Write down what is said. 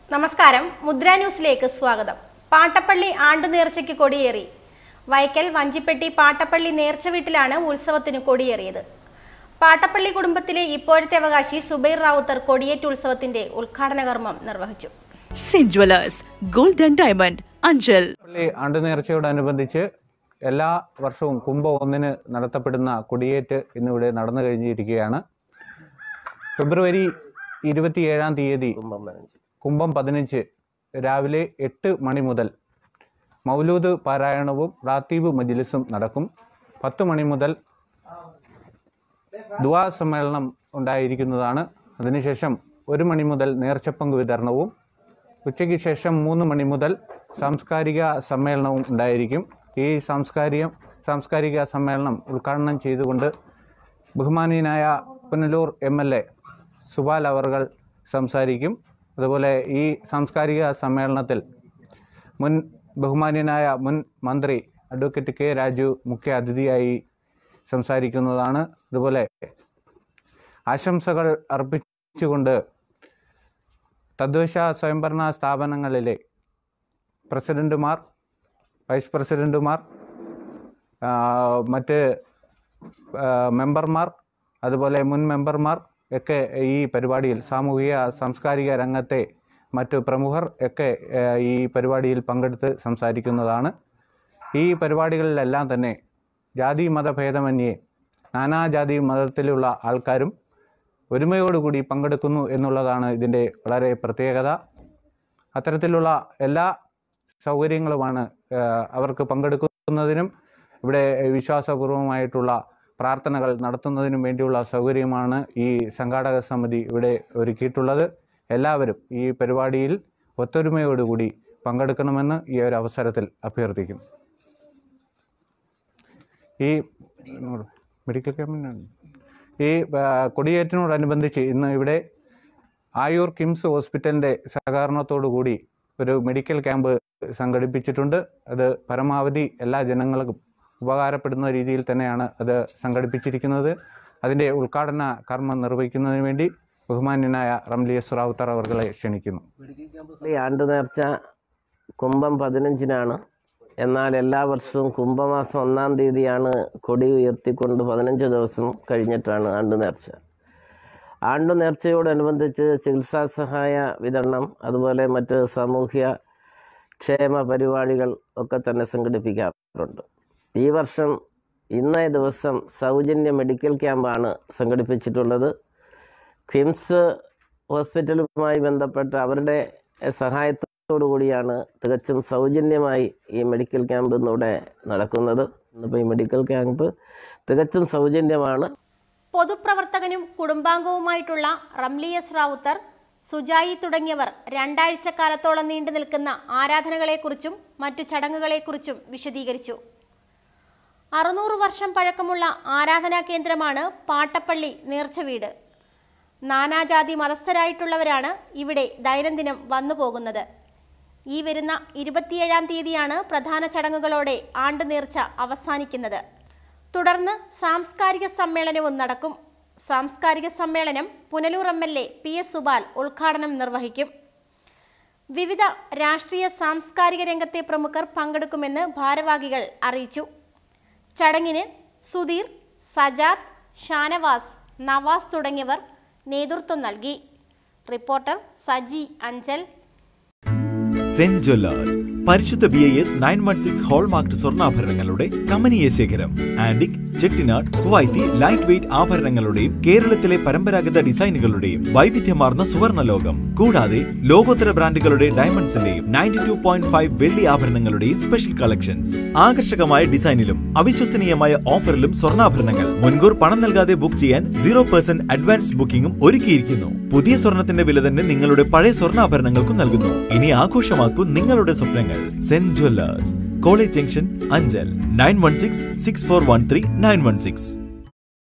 നമസ്കാരം മുദ്ര ന്യൂസിലേക്ക് സ്വാഗതം പാട്ടപ്പള്ളി ആണ്ടുനേർച്ചയ്ക്ക് കൊടിയേറി വൈക്കൽ വഞ്ചിപ്പെട്ടി പാട്ടപ്പള്ളി നേർച്ച വീട്ടിലാണ് ഉത്സവത്തിന് കൊടിയേറിയത് പാട്ടപ്പള്ളി കുടുംബത്തിലെ ഇപ്പോഴത്തെ അവകാശി സുബൈർ റാവുത്തർ കൊടിയേറ്റ് ഉത്സവത്തിന്റെ ഉദ്ഘാടന കർമ്മം നിർവഹിച്ചു Saint Jewellers gold and diamond Anchal പള്ളി ആണ്ടുനേർച്ചയോടനുബന്ധിച്ച് എല്ലാ വർഷവും കുംഭം ഒന്നിന് നടത്തപ്പെടുന്ന കൊടിയേറ്റ് ഇന്നിവിടെ നടന്നു കഴിഞ്ഞിരിക്കുകയാണ് ഫെബ്രുവരി ഇരുപത്തിയേഴാം തീയതി കുംഭം പതിനഞ്ച് രാവിലെ എട്ട് മണി മുതൽ മൗലൂദ് പാരായണവും റാത്തീബ് മജ്ലിസും നടക്കും പത്ത് മണി മുതൽ ദുവാ സമ്മേളനം ഉണ്ടായിരിക്കുന്നതാണ് അതിനുശേഷം ഒരു മണി മുതൽ നേർച്ചപ്പങ്ക് വിതരണവും ഉച്ചയ്ക്ക് ശേഷം മൂന്ന് മണി മുതൽ സാംസ്കാരിക സമ്മേളനവും ഉണ്ടായിരിക്കും ഈ സാംസ്കാരിക സാംസ്കാരിക സമ്മേളനം ഉദ്ഘാടനം ചെയ്തുകൊണ്ട് ബഹുമാനീയനായ Punalur M L A Subal അവർകൾ സംസാരിക്കും അതുപോലെ ഈ സാംസ്കാരിക സമ്മേളനത്തിൽ മുൻ ബഹുമാന്യനായ മുൻ മന്ത്രി അഡ്വക്കേറ്റ് കെ രാജു മുഖ്യ അതിഥിയായി സംസാരിക്കുന്നതാണ് അതുപോലെ ആശംസകൾ അർപ്പിച്ചുകൊണ്ട് തദ്ദേശ സ്വയംഭരണ സ്ഥാപനങ്ങളിലെ പ്രസിഡന്റുമാർ വൈസ് പ്രസിഡന്റുമാർ ആ, മറ്റ് ആ, മെമ്പർമാർ അതുപോലെ മുൻ മെമ്പർമാർ ഒക്കെ ഈ പരിപാടിയിൽ സാമൂഹിക സാംസ്കാരിക രംഗത്തെ മറ്റു പ്രമുഖർ ഒക്കെ ആ, ഈ പരിപാടിയിൽ പങ്കെടുത്ത് സംസാരിക്കുന്നതാണ് ഈ പരിപാടികളിലെല്ലാം തന്നെ ജാതി മതഭേദമന്യേ നാനാജാതി മതത്തിലുള്ള ആൾക്കാരും ഒരുമയോടുകൂടി പങ്കെടുക്കുന്നു എന്നുള്ളതാണ് ഇതിൻ്റെ വളരെ പ്രത്യേകത അത്തരത്തിലുള്ള എല്ലാ സൗകര്യങ്ങളുമാണ് ആ, അവർക്ക് പങ്കെടുക്കുന്നതിനും ഇവിടെ വിശ്വാസപൂർവമായിട്ടുള്ള പ്രാർത്ഥനകൾ നടത്തുന്നതിനും വേണ്ടിയുള്ള സൗകര്യമാണ് ഈ സംഘാടക സമിതി ഇവിടെ ഒരുക്കിയിട്ടുള്ളത് എല്ലാവരും ഈ പരിപാടിയിൽ ഒത്തൊരുമയോടുകൂടി പങ്കെടുക്കണമെന്ന് ഈ ഒരു അവസരത്തിൽ അഭ്യർത്ഥിക്കും ഈ മെഡിക്കൽ ക്യാമ്പിനാണ് ഈ ആ, കൊടിയേറ്റിനോടനുബന്ധിച്ച് ഇന്ന് ഇവിടെ ആയൂർ കിംസ് ഹോസ്പിറ്റലിൻ്റെ സഹകരണത്തോടു കൂടി ഒരു മെഡിക്കൽ ക്യാമ്പ് സംഘടിപ്പിച്ചിട്ടുണ്ട് അത് പരമാവധി എല്ലാ ജനങ്ങൾക്കും ഉപകാരപ്പെടുന്ന രീതിയിൽ തന്നെയാണ് അത് സംഘടിപ്പിച്ചിരിക്കുന്നത് അതിൻ്റെ ഉദ്ഘാടന കർമ്മം നിർവഹിക്കുന്നതിന് വേണ്ടി ബഹുമാന്യനായ റംലി എസ് റാവുത്തർ അവർകളെ ക്ഷണിക്കുന്നു ഈ ആണ്ട് നേർച്ച കുംഭം പതിനഞ്ചിനാണ് എന്നാൽ എല്ലാ വർഷവും കുംഭമാസം ഒന്നാം തീയതിയാണ് കൊടി ഉയർത്തിക്കൊണ്ട് പതിനഞ്ച് ദിവസം കഴിഞ്ഞിട്ടാണ് ആണ്ട് നേർച്ച ആണ്ട് നേർച്ചയോടനുബന്ധിച്ച് ചികിത്സാ സഹായ വിതരണം അതുപോലെ മറ്റ് സാമൂഹ്യ ക്ഷേമ പരിപാടികൾ ഒക്കെ തന്നെ സംഘടിപ്പിക്കാറുണ്ട് ഈ വർഷം ഇന്നേ ദിവസം സൗജന്യ മെഡിക്കൽ ക്യാമ്പാണ് സംഘടിപ്പിച്ചിട്ടുള്ളത് കിംസ് ഹോസ്പിറ്റലുമായി ബന്ധപ്പെട്ട് അവരുടെ സഹായത്തോടു കൂടിയാണ് തികച്ചും സൗജന്യമായി ഈ മെഡിക്കൽ ക്യാമ്പ് ഇന്നിവിടെ നടക്കുന്നത് ഇന്നിപ്പോൾ ഈ മെഡിക്കൽ ക്യാമ്പ് തികച്ചും സൗജന്യമാണ് പൊതുപ്രവർത്തകനും കുടുംബാംഗവുമായിട്ടുള്ള റംലി എസ് റാവുത്തർ സുജായി തുടങ്ങിയവർ രണ്ടാഴ്ചക്കാലത്തോളം നീണ്ടു നിൽക്കുന്ന ആരാധനകളെക്കുറിച്ചും മറ്റു ചടങ്ങുകളെക്കുറിച്ചും വിശദീകരിച്ചു അറുന്നൂറ് വർഷം പഴക്കമുള്ള ആരാധനാ കേന്ദ്രമാണ് പാട്ടപ്പള്ളി നേർച്ച വീട് നാനാജാതി മതസ്ഥരായിട്ടുള്ളവരാണ് ഇവിടെ ദൈനംദിനം വന്നു പോകുന്നത് ഈ വരുന്ന ഇരുപത്തിയേഴാം തീയതിയാണ് പ്രധാന ചടങ്ങുകളോടെ ആണ്ട് നേർച്ച അവസാനിക്കുന്നത് തുടർന്ന് സാംസ്കാരിക സമ്മേളനവും നടക്കും സാംസ്കാരിക സമ്മേളനം Punalur M L A P S Subal ഉദ്ഘാടനം നിർവഹിക്കും വിവിധ രാഷ്ട്രീയ സാംസ്കാരിക രംഗത്തെ പ്രമുഖർ പങ്കെടുക്കുമെന്ന് ഭാരവാഹികൾ അറിയിച്ചു ചടങ്ങിന് സുധീർ സജാദ് ഷാനവാസ് നവാസ് തുടങ്ങിയവർ നേതൃത്വം നൽകി reporter Saji Anchal Saint Jewellers പരിശുദ്ധ B I S nine one six hallmark സ്വർണ്ണാഭരണങ്ങളുടെ കമനീയ ശേഖരം antique Chettinad Kuwaiti light weight ആഭരണങ്ങളുടെയും കേരളത്തിലെ പരമ്പരാഗത ഡിസൈനുകളുടെയും വൈവിധ്യമാർന്ന സുവർണ്ണ ലോകം കൂടാതെ ലോകോത്തര ബ്രാൻഡുകളുടെ ഡയമണ്ട്സിന്റെയും നയൻറ്റി ടു പോയിന്റ് ഫൈവ് വെള്ളി ആഭരണങ്ങളുടെയും സ്പെഷ്യൽ കളക്ഷൻസ് ആകർഷകമായ ഡിസൈനിലും അവിശ്വസനീയമായ ഓഫറിലും സ്വർണ്ണാഭരണങ്ങൾ മുൻകൂർ പണം നൽകാതെ ബുക്ക് ചെയ്യാൻ സീറോ പെർസെന്റ് അഡ്വാൻസ് ബുക്കിംഗും ഒരുക്കിയിരിക്കുന്നു പുതിയ സ്വർണത്തിന്റെ വില തന്നെ നിങ്ങളുടെ പഴയ സ്വർണ്ണാഭരണങ്ങൾക്കും നൽകുന്നു ഇനി ആഘോഷമാക്കൂ നിങ്ങളുടെ സ്വപ്നങ്ങൾ Saint Jewellers college junction Anchal nine one six six four one three nine one six